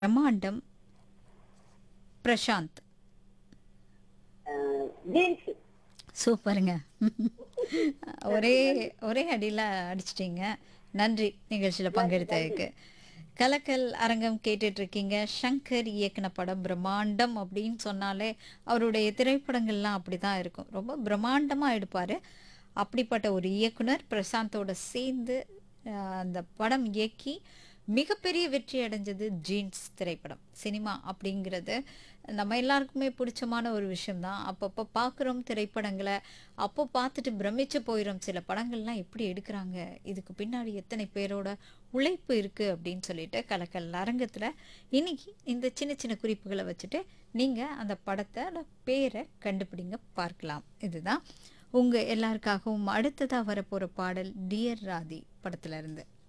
பிரம்மாண்டம் பிரசாந்த் ஜீன்ஸ் சூப்பருங்க ஒரே ஒரே அடியில் அடிச்சிட்டீங்க நன்றி நிகழ்ச்சியில் பங்கெடுத்ததுக்கு கலக்கல் அரங்கம் கேட்டுட்டு இருக்கீங்க சங்கர் இயக்குன படம் பிரம்மாண்டம் அப்படின்னு சொன்னாலே அவருடைய திரைப்படங்கள்லாம் அப்படி தான் இருக்கும் ரொம்ப பிரம்மாண்டமாக எடுப்பார் அப்படிப்பட்ட ஒரு இயக்குனர் பிரசாந்தோட சேர்ந்து அஹ், அந்த படம் இயக்கி மிகப்பெரிய வெற்றி அடைஞ்சது ஜீன்ஸ் திரைப்படம் சினிமா அப்படிங்கிறது நம்ம எல்லாருக்குமே பிடிச்சமான ஒரு விஷயம்தான் அப்பப்போ பார்க்குறோம் திரைப்படங்களை அப்போ பார்த்துட்டு பிரமிச்சு போயிடும் சில படங்கள்லாம் எப்படி எடுக்கிறாங்க இதுக்கு பின்னாடி எத்தனை பேரோட உழைப்பு இருக்குது அப்படின்னு சொல்லிட்டு கலக்கல் அரங்கத்தில் இன்னைக்கு இந்த சின்ன சின்ன குறிப்புகளை வச்சுட்டு நீங்கள் அந்த படத்தோட பேரை கண்டுபிடிங்க பார்க்கலாம் இதுதான் உங்கள் எல்லாருக்காகவும் அடுத்ததாக வரப்போகிற பாடல் டியர் ராதி படத்துல இருந்து